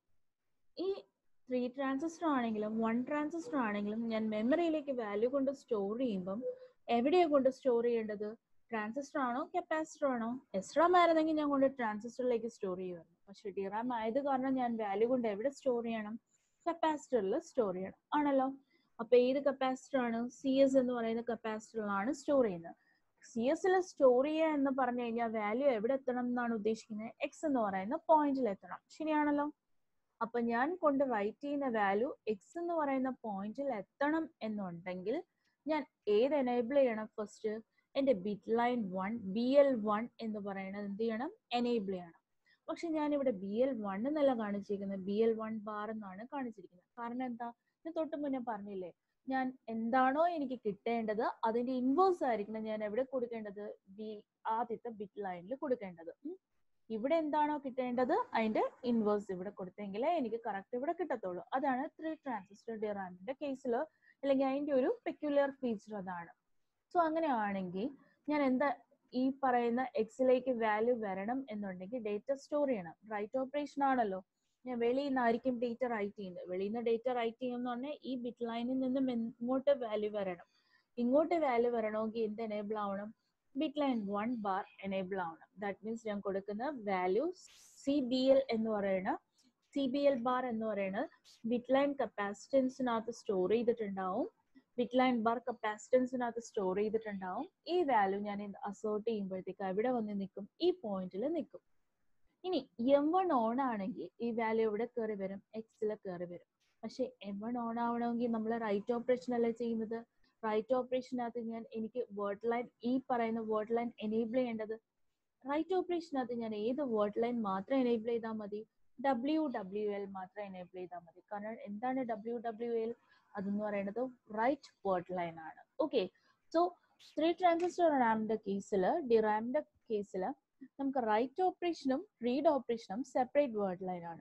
Speaker 1: ഈ ത്രീ ട്രാൻസിസ്റ്റർ ആണെങ്കിലും വൺ ട്രാൻസിസ്റ്റർ ആണെങ്കിലും ഞാൻ മെമ്മറിയിലേക്ക് വാല്യൂ കൊണ്ട് സ്റ്റോർ ചെയ്യുമ്പം എവിടെയാണ് കൊണ്ട് സ്റ്റോർ ചെയ്യേണ്ടത് ട്രാൻസിസ്റ്റർ ആണോ കപ്പാസിറ്റർ ആണോ എസ്റാം ആയിരുന്നെങ്കിൽ ഞാൻ കൊണ്ട് ട്രാൻസിസ്റ്ററിലേക്ക് സ്റ്റോർ ചെയ്യുമായിരുന്നു പക്ഷെ ഡിറാം ആയത് കാരണം ഞാൻ വാല്യൂ കൊണ്ട് എവിടെ സ്റ്റോർ ചെയ്യണം കപ്പാസിറ്ററിൽ സ്റ്റോർ ചെയ്യണം ആണല്ലോ അപ്പൊ ഏത് കപ്പാസിറ്റർ ആണ് സി എസ് എന്ന് പറയുന്ന കപ്പാസിറ്ററിലാണ് സ്റ്റോർ ചെയ്യുന്നത് സി എസിൽ സ്റ്റോർ ചെയ്യുക എന്ന് പറഞ്ഞു കഴിഞ്ഞാൽ വാല്യൂ എവിടെ എത്തണം എന്നാണ് ഉദ്ദേശിക്കുന്നത് എക്സ് എന്ന് പറയുന്ന പോയിന്റിൽ എത്തണം ശരിയാണല്ലോ അപ്പൊ ഞാൻ കൊണ്ട് റൈറ്റ് ചെയ്യുന്ന വാല്യൂ എക്സ് എന്ന് പറയുന്ന പോയിന്റിൽ എത്തണം എന്നുണ്ടെങ്കിൽ ഞാൻ ഏത് എനേബിൾ ചെയ്യണം ഫസ്റ്റ് എന്റെ bit line one B L one എന്ന് പറയുന്നത് എന്ത് ചെയ്യണം എനേബിൾ ചെയ്യണം പക്ഷെ ഞാൻ ഇവിടെ ബി എൽ വൺ എന്നല്ല കാണിച്ചിരിക്കുന്നത് ബി എൽ വൺ ബാർ എന്നാണ് കാണിച്ചിരിക്കുന്നത് കാരണം എന്താ ഞാൻ തൊട്ട് മുന്നേ പറഞ്ഞില്ലേ ഞാൻ എന്താണോ എനിക്ക് കിട്ടേണ്ടത് അതിന്റെ ഇൻവേഴ്സ് ആയിരിക്കണം ഞാൻ എവിടെ കൊടുക്കേണ്ടത് ബി ആദ്യത്തെ ബിറ്റ് ലൈനിൽ കൊടുക്കേണ്ടത് ഇവിടെ എന്താണോ കിട്ടേണ്ടത് അതിന്റെ ഇൻവേഴ്സ് ഇവിടെ കൊടുത്തെങ്കിലേ എനിക്ക് കറക്റ്റ് ഇവിടെ കിട്ടത്തുള്ളൂ അതാണ് ത്രീ ട്രാൻസിസ്റ്റർ ഡിറാമിന്റെ കേസിൽ അല്ലെങ്കിൽ അതിന്റെ ഒരു പെക്യുലർ ഫീച്ചർ അതാണ് സോ അങ്ങനെയാണെങ്കിൽ ഞാൻ എന്താ ഈ പറയുന്ന എക്സിലേക്ക് വാല്യൂ വരണം എന്നുണ്ടെങ്കിൽ ഡേറ്റ സ്റ്റോർ ചെയ്യണം റൈറ്റ് ഓപ്പറേഷൻ ആണല്ലോ ഞാൻ വെളിയിൽ നിന്നായിരിക്കും ഡേറ്റ റൈറ്റ് ചെയ്യുന്നത് വെളിയിൽ നിന്ന് ഡേറ്റ റൈറ്റ് ചെയ്യുന്ന പറഞ്ഞാൽ ഈ ബിറ്റ് ലൈനിൽ നിന്നും ഇങ്ങോട്ട് വാല്യൂ വരണം ഇങ്ങോട്ട് വാല്യൂ വരണമെങ്കിൽ എന്ത് എനേബിൾ ആവണം bit line one bar enable ആവണം ദാറ്റ് മീൻസ് ഞാൻ കൊടുക്കുന്ന വാല്യൂ സി ബി എൽ എന്ന് പറയുന്ന സി ബി എൽ ബാർ എന്ന് പറയുന്നത് ബിറ്റ് ലൈൻ കപ്പാസിറ്റൻസിനകത്ത് സ്റ്റോർ ചെയ്തിട്ടുണ്ടാവും ബിറ്റ് ലൈൻ ബാർ കപ്പാസിറ്റൻസിനകത്ത് സ്റ്റോർ ചെയ്തിട്ടുണ്ടാവും ഈ വാല്യൂ ഞാൻ അസോർട്ട് ചെയ്യുമ്പോഴത്തേക്ക് അവിടെ വന്ന് നിൽക്കും ഈ പോയിന്റിൽ നിൽക്കും ഇനി എം വൺ ഓൺ ആണെങ്കിൽ ഈ വാല്യൂ ഇവിടെ കയറി വരും എക്സിൽ കയറി വരും പക്ഷെ എം വൺ ഓൺ ആവണമെങ്കിൽ നമ്മൾ റൈറ്റ് ഓപ്പറേഷൻ അല്ലേ ചെയ്യുന്നത് റൈറ്റ് ഓപ്പറേഷനകത്ത് ഞാൻ എനിക്ക് വേർഡ് ലൈൻ ഈ പറയുന്ന വേർഡ് ലൈൻ എനേബിൾ ചെയ്യേണ്ടത് റൈറ്റ് ഓപ്പറേഷനകത്ത് ഞാൻ ഏത് വേർഡ് ലൈൻ മാത്രം എനേബിൾ ചെയ്താൽ മതി ഡബ്ല്യു ഡബ്ല്യു എൽ മാത്രം എനേബിൾ ചെയ്താൽ മതി കാരണം എന്താണ് ഡബ്ല്യു ഡബ്ല്യു എൽ അതെന്ന് പറയുന്നത് റൈറ്റ് വേർഡ് ലൈൻ ആണ് ഓക്കെ സോ ത്രീ ട്രാൻസിസ്റ്റർ റാമിന്റെ കേസിൽ ഡിറാമിന്റെ കേസിൽ നമുക്ക് റൈറ്റ് ഓപ്പറേഷനും റീഡ് ഓപ്പറേഷനും സെപ്പറേറ്റ് വേർഡ് ലൈൻ ആണ്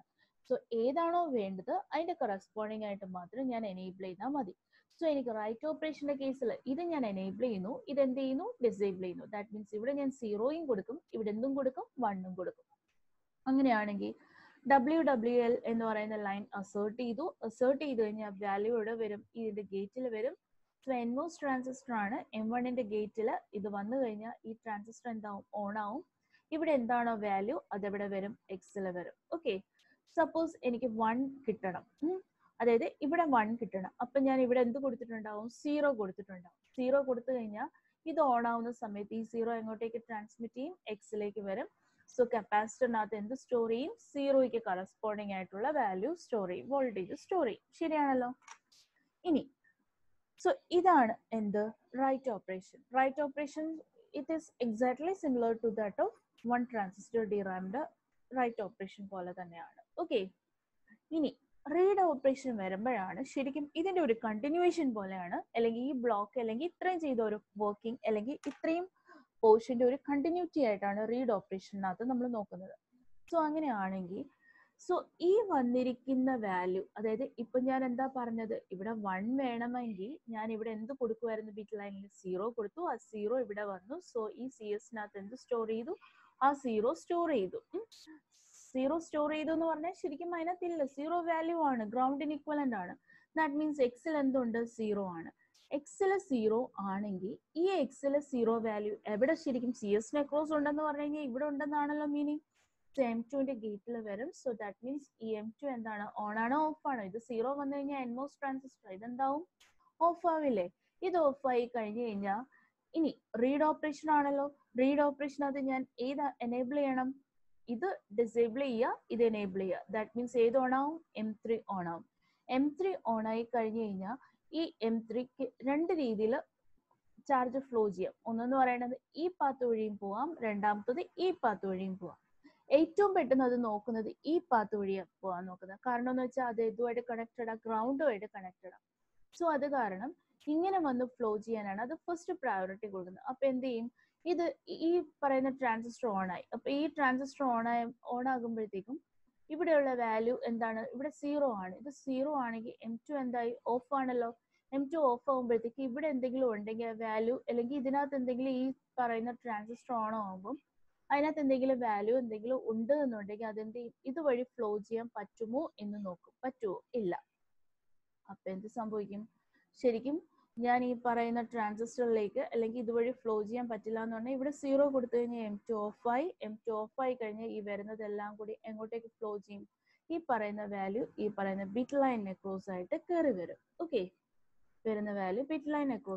Speaker 1: സോ ഏതാണോ വേണ്ടത് അതിന്റെ കറസ്പോണ്ടിങ് ആയിട്ട് മാത്രം ഞാൻ എനേബിൾ ചെയ്താൽ മതി സോ എനിക്ക് റൈറ്റ് ഓപ്പറേഷന്റെ കേസിൽ ഇത് ഞാൻ എനേബിൾ ചെയ്യുന്നു ഇത് എന്ത് ചെയ്യുന്നു ഡിസേബിൾ ചെയ്യുന്നു ദാറ്റ് മീൻസ് ഇവിടെ ഞാൻ സീറോയും കൊടുക്കും ഇവിടെ എന്തും കൊടുക്കും വണ്ണും കൊടുക്കും അങ്ങനെയാണെങ്കിൽ ഡബ്ല്യു ഡബ്ല്യു എൽ എന്ന് പറയുന്ന ലൈൻ അസേർട്ട് ചെയ്തു അസേർട്ട് ചെയ്ത് കഴിഞ്ഞാൽ വാല്യൂ ഇവിടെ വരും ഇതിന്റെ ഗേറ്റിൽ വരും സോ എൻമോസ് ട്രാൻസിസ്റ്റർ ആണ് എം വണ്ണിന്റെ ഗേറ്റിൽ ഇത് വന്നു കഴിഞ്ഞാൽ ഈ ട്രാൻസിസ്റ്റർ എന്താവും ഓൺ ആവും ഇവിടെ എന്താണോ വാല്യൂ അതെവിടെ വരും എക്സിൽ വരും ഓക്കെ സപ്പോസ് എനിക്ക് വൺ കിട്ടണം അതായത് ഇവിടെ വൺ കിട്ടണം അപ്പൊ ഞാൻ ഇവിടെ എന്ത് കൊടുത്തിട്ടുണ്ടാവും സീറോ കൊടുത്തിട്ടുണ്ടാവും സീറോ കൊടുത്തു കഴിഞ്ഞാൽ ഇത് ഓൺ ആവുന്ന സമയത്ത് ഈ സീറോ എങ്ങോട്ടേക്ക് ട്രാൻസ്മിറ്റ് ചെയ്യും എക്സിലേക്ക് വരും സോ കപ്പാസിറ്ററിനകത്ത് എന്ത് സ്റ്റോർ ചെയ്യും സീറോയ്ക്ക് കറസ്പോണ്ടിങ് ആയിട്ടുള്ള വാല്യൂ സ്റ്റോർ ചെയ്യും വോൾട്ടേജ് സ്റ്റോർ ചെയ്യും ശരിയാണല്ലോ ഇനി സോ ഇതാണ് എന്ത് write operation write operation it is exactly similar to that of one transistor ഡിറാമിന്റെ റൈറ്റ് ഓപ്പറേഷൻ പോലെ തന്നെയാണ് ഓക്കെ ഇനി റീഡ് ഓപ്പറേഷൻ വരുമ്പോഴാണ് ശരിക്കും ഇതിന്റെ ഒരു കണ്ടിന്യൂവേഷൻ പോലെയാണ് അല്ലെങ്കിൽ ഈ ബ്ലോക്ക് അല്ലെങ്കിൽ ഇത്രയും ചെയ്ത ഒരു വർക്കിംഗ് അല്ലെങ്കിൽ ഇത്രയും പോർഷന്റെ ഒരു കണ്ടിന്യൂറ്റി ആയിട്ടാണ് റീഡ് ഓപ്പറേഷനകത്ത് നമ്മൾ നോക്കുന്നത് സോ അങ്ങനെയാണെങ്കിൽ സോ ഈ വന്നിരിക്കുന്ന വാല്യൂ അതായത് ഇപ്പൊ ഞാൻ എന്താ പറഞ്ഞത് ഇവിടെ വൺ വേണമെങ്കിൽ ഞാൻ ഇവിടെ എന്ത് കൊടുക്കുമായിരുന്നു ബിറ്റ് ലൈനിൽ സീറോ കൊടുത്തു ആ സീറോ ഇവിടെ വന്നു സോ ഈ സി എസിനകത്ത് എന്ത് സ്റ്റോർ ചെയ്തു ആ സീറോ സ്റ്റോർ ചെയ്തു സീറോ സ്റ്റോർ ചെയ്തു എന്ന് പറഞ്ഞാൽ ശരിക്കും അതിനകത്തില്ല സീറോ വാല്യൂ ആണ് ഗ്രൗണ്ടിന് ഇക്വലന്റ് ആണ് ദാറ്റ് മീൻസ് എക്സിൽ എന്തുണ്ട് സീറോ ആണ് എക്സിൽ സീറോ ആണെങ്കിൽ ഈ എക്സിൽ സീറോ വാല്യൂ എവിടെ ശരിക്കും സി എസ് നെക്രോസ് ഉണ്ടെന്ന് പറഞ്ഞു കഴിഞ്ഞാൽ ഇവിടെ ഉണ്ടെന്നാണല്ലോ മീനിങ് സോ എം ടുവിന്റെ ഗേറ്റിൽ വരും സോ ദാറ്റ് മീൻസ് ഈ എം ടു എന്താണ് ഓൺ ആണോ ഓഫ് ആണോ ഇത് സീറോ വന്നു കഴിഞ്ഞാൽ എൻമോസ് ട്രാൻസിസ്റ്റർ ഇതെന്താവും ഓഫ് ആവില്ലേ ഇത് ഓഫ് ആയി കഴിഞ്ഞു കഴിഞ്ഞാൽ ഇനി റീഡ് ഓപ്പറേഷൻ ആണല്ലോ റീഡ് ഓപ്പറേഷൻ അത് ഞാൻ ഏത് എനേബിൾ ചെയ്യണം ഇത് ഡിസേബിൾ ചെയ്യുക ഇത് എനേബിൾ ചെയ്യുക ദാറ്റ് മീൻസ് ഏത് ഓൺ ആവും എം ത്രീ ഓൺ ആവും എം ത്രീ ഓൺ ആയി കഴിഞ്ഞു കഴിഞ്ഞാൽ ഈ എം ത്രീക്ക് രണ്ട് രീതിയിൽ ചാർജ് ഫ്ലോ ചെയ്യാം ഒന്നെന്ന് പറയുന്നത് ഈ പാത്ത് വഴിയും പോവാം രണ്ടാമത്തത് ഈ പാത്ത് വഴിയും പോവാം ഏറ്റവും പെട്ടെന്ന് അത് നോക്കുന്നത് ഈ പാത്ത് വഴിയാണ് പോകാൻ നോക്കുന്നത് കാരണം എന്ന് വെച്ചാൽ അത് ഇതുമായിട്ട് കണക്റ്റഡ് ആ ഗ്രൗണ്ടുമായിട്ട് കണക്റ്റഡ് ആണ് സോ അത് കാരണം ഇങ്ങനെ വന്ന് ഫ്ലോ ചെയ്യാനാണ് അത് ഫസ്റ്റ് പ്രയോറിറ്റി കൊടുക്കുന്നത് അപ്പൊ എന്ത് ചെയ്യും ഇത് ഈ പറയുന്ന ട്രാൻസിസ്റ്റർ ഓൺ ആയി അപ്പൊ ഈ ട്രാൻസിസ്റ്റർ ഓൺ ആയ ഓൺ ആകുമ്പോഴത്തേക്കും ഇവിടെയുള്ള വാല്യൂ എന്താണ് ഇവിടെ സീറോ ആണ് ഇത് സീറോ ആണെങ്കിൽ എം ടു എന്തായി ഓഫ് ആണല്ലോ എം ടു ഓഫ് ആകുമ്പോഴത്തേക്ക് ഇവിടെ എന്തെങ്കിലും ഉണ്ടെങ്കിൽ വാല്യൂ അല്ലെങ്കിൽ ഇതിനകത്ത് എന്തെങ്കിലും ഈ പറയുന്ന ട്രാൻസിസ്റ്റർ ഓൺ ആകുമ്പോൾ അതിനകത്ത് എന്തെങ്കിലും വാല്യൂ എന്തെങ്കിലും ഉണ്ട് എന്നുണ്ടെങ്കിൽ അതെന്ത് ചെയ്യും ഇതുവഴി ഫ്ലോ ചെയ്യാൻ പറ്റുമോ എന്ന് നോക്കും പറ്റുമോ ഇല്ല അപ്പൊ എന്ത് സംഭവിക്കും ശരിക്കും ഞാൻ ഈ പറയുന്ന ട്രാൻസിസ്റ്ററിലേക്ക് അല്ലെങ്കിൽ ഇതുവഴി ഫ്ലോ ചെയ്യാൻ പറ്റില്ല എന്ന് പറഞ്ഞാൽ ഇവിടെ സീറോ കൊടുത്തു കഴിഞ്ഞാൽ എം ടു ഓഫ് ആയി എം ടു ഓഫ് ആയി കഴിഞ്ഞാൽ ഈ വരുന്നതെല്ലാം കൂടി എങ്ങോട്ടേക്ക് ഫ്ലോ ചെയ്യും ഈ പറയുന്ന വാല്യൂ ഈ പറയുന്ന ബിറ്റ് ലൈൻ നെക്രോസ് ആയിട്ട് കയറി വരും ഓക്കെ വരുന്ന വാല്യൂ ബിറ്റ് ലൈൻ നെക്രോസ്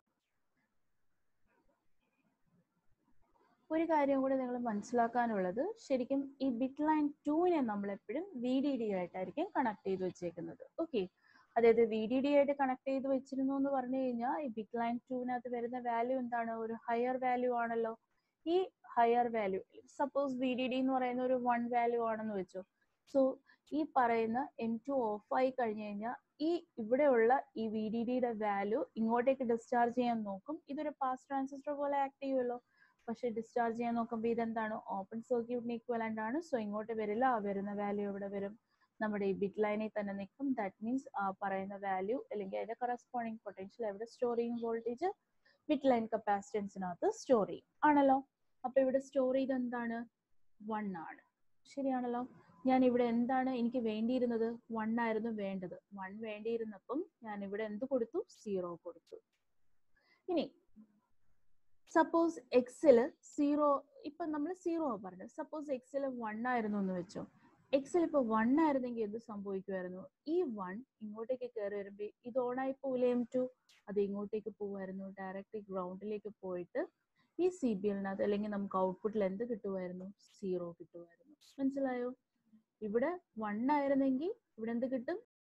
Speaker 1: ഒരു കാര്യം കൂടി നിങ്ങൾ മനസ്സിലാക്കാനുള്ളത് ശരിക്കും ഈ ബിറ്റ് ലൈൻ ടൂവിനെ നമ്മൾ എപ്പോഴും വി ഡി ഡി ആയിട്ടായിരിക്കും കണക്ട് ചെയ്ത് വെച്ചേക്കുന്നത് ഓക്കെ അതായത് വി ഡി ഡി ആയിട്ട് കണക്ട് ചെയ്ത് വെച്ചിരുന്നു എന്ന് പറഞ്ഞു കഴിഞ്ഞാൽ ഈ ബിറ്റ് ലൈൻ ടൂവിനകത്ത് വരുന്ന വാല്യൂ എന്താണ് ഒരു ഹയർ വാല്യൂ ആണല്ലോ ഈ higher value suppose V D D എന്ന് പറയുന്ന ഒരു വൺ വാല്യൂ ആണെന്ന് വെച്ചോ സോ ഈ പറയുന്ന എം ടു ഓഫ് ആയി കഴിഞ്ഞു കഴിഞ്ഞാൽ ഈ ഇവിടെയുള്ള ഈ വി ഡി ഡിയുടെ വാല്യൂ ഇങ്ങോട്ടേക്ക് ഡിസ്ചാർജ് ചെയ്യാൻ നോക്കും ഇതൊരു പാസ് ട്രാൻസിസ്റ്റർ പോലെ ആക്ട് ചെയ്യുമല്ലോ പക്ഷെ ഡിസ്ചാർജ് ചെയ്യാൻ നോക്കുമ്പോൾ ഇതെന്താണ് ഓപ്പൺ സർക്യൂട്ടിന് ഈക്വലന്റ് ആണ് സോ ഇങ്ങോട്ട് വരില്ല ആ വരുന്ന വാല്യൂ എവിടെ വരും നമ്മുടെ ഈ ബിറ്റ് ലൈനിൽ തന്നെ നിൽക്കും ദാറ്റ് മീൻസ് ആ പറയുന്ന വാല്യൂ അല്ലെങ്കിൽ അതിന്റെ കറസ്പോണ്ടിങ് പൊട്ടൻഷ്യൽ എവിടെ സ്റ്റോർ ചെയ്യും വോൾട്ടേജ് ബിറ്റ് ലൈൻ കപ്പാസിറ്റൻസിനകത്ത് സ്റ്റോർ ചെയ്യും ആണല്ലോ അപ്പൊ ഇവിടെ സ്റ്റോർ ചെയ്ത് എന്താണ് വൺ ആണ് ശരിയാണല്ലോ ഞാൻ ഇവിടെ എന്താണ് എനിക്ക് വേണ്ടിയിരുന്നത് വൺ ആയിരുന്നു വേണ്ടത് വൺ വേണ്ടിയിരുന്നപ്പം ഞാൻ ഇവിടെ എന്ത് കൊടുത്തു സീറോ കൊടുത്തു ഇനി സപ്പോസ് എക്സില് സീറോ ഇപ്പൊ നമ്മൾ സീറോ പറഞ്ഞത് സപ്പോസ് എക്സില് വൺ ആയിരുന്നു എന്ന് വെച്ചോ എക്സിൽ ഇപ്പൊ വൺ ആയിരുന്നെങ്കിൽ എന്ത് സംഭവിക്കുമായിരുന്നു ഈ വൺ ഇങ്ങോട്ടേക്ക് കയറി വരുമ്പോ ഇത് ഓണായി പോലെ എം ടു അത് ഇങ്ങോട്ടേക്ക് പോവായിരുന്നു ഡയറക്റ്റ് ഗ്രൗണ്ടിലേക്ക് പോയിട്ട് ഈ സി ബി എല്ലിനകത്ത് അല്ലെങ്കിൽ നമുക്ക് ഔട്ട്പുട്ടിൽ എന്ത് കിട്ടുമായിരുന്നു സീറോ കിട്ടുമായിരുന്നു മനസ്സിലായോ ഇവിടെ വൺ ആയിരുന്നെങ്കിൽ ഇവിടെ എന്ത് കിട്ടും